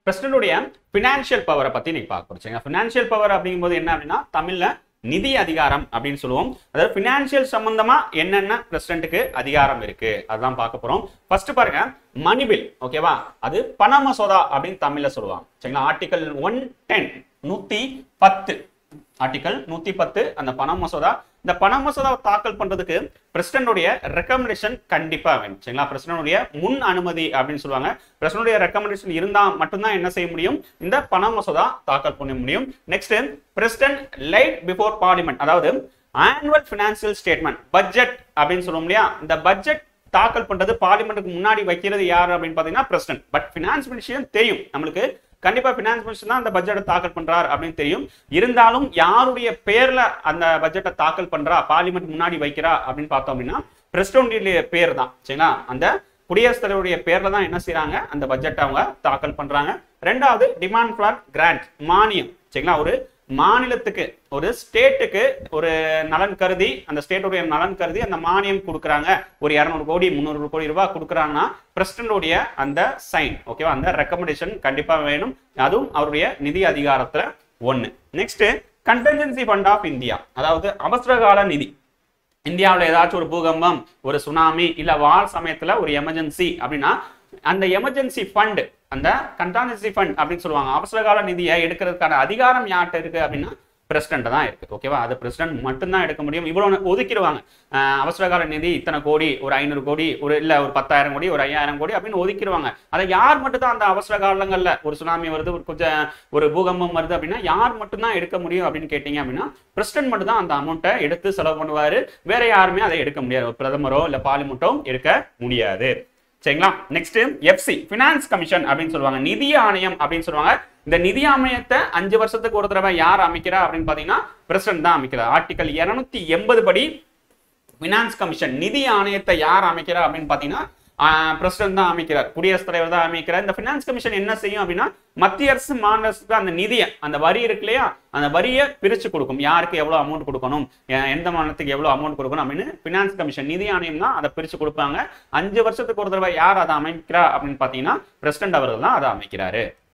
பிரசிடண்டுடைய financial பவரை பத்தி நீங்க பார்க்க போறோம் சரிங்களா ஃபினான்ஷியல் பவர் அப்படிங்கும்போது என்ன அப்படின்னா தமிழ்ல நிதி அதிகாரம் அப்படின்னு சொல்லுவோம் அதாவது ஃபினான்ஷியல் சம்பந்தமா என்னென்ன பிரசிடென்ட்டுக்கு அதிகாரம் இருக்கு அதுதான் பார்க்க போறோம் ஃபர்ஸ்ட் பாருங்க மணி பில் ஓகேவா அது பண மசோதா அப்படின்னு தமிழ்ல சொல்லுவாங்க சரிங்களா ஆர்டிகல் ஒன் டென் நூத்தி பத்து ஆர்டிகல் நூத்தி பத்து அந்த பண மசோதா இந்த பண மசோதாவை தாக்கல் பண்றதுக்கு பிரசிடண்டுடைய ரெக்கமெண்டேஷன் கண்டிப்பா வேணும் சரிங்களா பிரசிடண்டுடைய முன் அனுமதி அப்படின்னு சொல்லுவாங்க பிரசிடண்டுடைய ரெக்கமெண்டேஷன் இருந்தா மட்டும்தான் என்ன செய்ய முடியும் இந்த பண மசோதா தாக்கல் பண்ண முடியும் next president laid before parliament அதாவது ஆனுவல் பினான்சியல் ஸ்டேட்மெண்ட் பட்ஜெட் அப்படின்னு சொல்லுவோம் இல்லையா இந்த பட்ஜெட் தாக்கல் பண்றது பார்லிமெண்ட்டுக்கு முன்னாடி வைக்கிறது யார் அப்படின்னு பாத்தீங்கன்னா பிரசிடென்ட் பட் பினான்ஸ் மினிஸ்ட்ரியும் தெரியும் நம்மளுக்கு கண்டிப்பா பினான்ஸ் மினிஸ்டர் தான் அந்த பட்ஜெட்டை தாக்கல் பண்றார் அப்படின்னு தெரியும் இருந்தாலும் யாருடைய பேர்ல அந்த பட்ஜெட்டை தாக்கல் பண்றா பார்லிமெண்ட் முன்னாடி வைக்கிறா அப்படின்னு பார்த்தோம் அப்படின்னா பிரசிடென்டுடைய பேர் தான் சரிங்களா அந்த குடியரசுத் தலைவருடைய பேர்ல தான் என்ன செய்றாங்க அந்த பட்ஜெட்டை அவங்க தாக்கல் பண்றாங்க ரெண்டாவது டிமாண்ட் ஃபார் கிராண்ட் மானியம் சரிங்களா ஒரு மாநிலத்துக்கு ஒரு ஸ்டேட்டுக்கு ஒரு நலன் கருதி அந்த ஸ்டேட்டுடைய நலன் கருதி அந்த மானியம் கொடுக்குறாங்க ஒரு இரநூறு கோடி முந்நூறு கோடி ரூபாய் கொடுக்குறாங்கன்னா பிரசிடண்டுடைய அந்த சைன் ஓகேவா அந்த ரெக்கமெண்டேஷன் கண்டிப்பா வேணும் அதுவும் அவருடைய நிதி அதிகாரத்துல ஒண்ணு next contingency fund of India அதாவது அவசரகால நிதி இந்தியாவில் ஏதாச்சும் ஒரு பூகம்பம் ஒரு சுனாமி இல்ல வார் சமயத்துல ஒரு எமர்ஜென்சி அப்படின்னா அந்த எமர்ஜென்சி ஃபண்ட் அந்த கண்டான்சி ஃபண்ட் அப்படின்னு சொல்லுவாங்க அவசரகால நிதியை எடுக்கிறதுக்கான அதிகாரம் யார்கிட்ட இருக்கு அப்படின்னா பிரசிடண்ட் தான் இருக்கு ஓகேவா அது பிரசிடண்ட் மட்டும்தான் எடுக்க முடியும் இவ்வளவு ஒதுக்கிடுவாங்க அஹ் அவசரகால நிதி இத்தனை கோடி ஒரு ஐநூறு கோடி ஒரு இல்ல ஒரு பத்தாயிரம் கோடி ஒரு ஐயாயிரம் கோடி அப்படின்னு ஒதுக்கிடுவாங்க அதை யார் மட்டும் தான் அந்த அவசர காலங்கள்ல ஒரு சுனாமி வருது ஒரு கொஞ்சம் ஒரு பூகம்பம் வருது அப்படின்னா யார் மட்டும் தான் எடுக்க முடியும் அப்படின்னு கேட்டீங்க அப்படின்னா பிரசிடண்ட் மட்டும் தான் அந்த அமௌண்ட்டை எடுத்து செலவு பண்ணுவாரு வேற யாருமே அதை எடுக்க முடியாது ஒரு பிரதமரோ இல்ல பார்லிமெண்ட்டோ எடுக்க முடியாது சரிங்களா நெக்ஸ்ட் எஃப்சி பினான்ஸ் கமிஷன் அப்படின்னு சொல்லுவாங்க நிதி ஆணையம் அப்படின்னு சொல்லுவாங்க இந்த நிதி ஆணையத்தை அஞ்சு வருஷத்துக்கு ஒரு தடவை யார் அமைக்கிறா அப்படின்னு பாத்தீங்கன்னா பிரசிடண்ட் தான் அமைக்கிறார் ஆர்டிகல் இருநூத்தி எண்பது படி பினான்ஸ் கமிஷன் நிதி ஆணையத்தை யார் அமைக்கிறா அப்படின்னு பாத்தீங்கன்னா பிரசிடண்ட் தான் அமைக்கிறார் குடியரசுத் தலைவர் தான் அமைக்கிறார் இந்த பினான்ஸ் கமிஷன் என்ன செய்யும் அப்படின்னா மத்திய அரசு மாநில அரசுக்கு அந்த நிதியை அந்த வரி இருக்கு இல்லையா அந்த வரியை பிரிச்சு கொடுக்கும் யாருக்கு எவ்வளவு அமௌண்ட் கொடுக்கணும் எ- எந்த மாநிலத்துக்கு எவ்வளவு அமௌண்ட் கொடுக்கணும் அப்படின்னு பினான்ஸ் கமிஷன் நிதி ஆணையம் தான் அதை பிரிச்சு கொடுப்பாங்க அஞ்சு வருஷத்துக்கு ஒரு தடவை யார் அதை அமைக்கிறா அப்படின்னு பாத்தீங்கன்னா பிரசிடண்ட் அவர்கள் தான் அதை அமைக்கிறாரு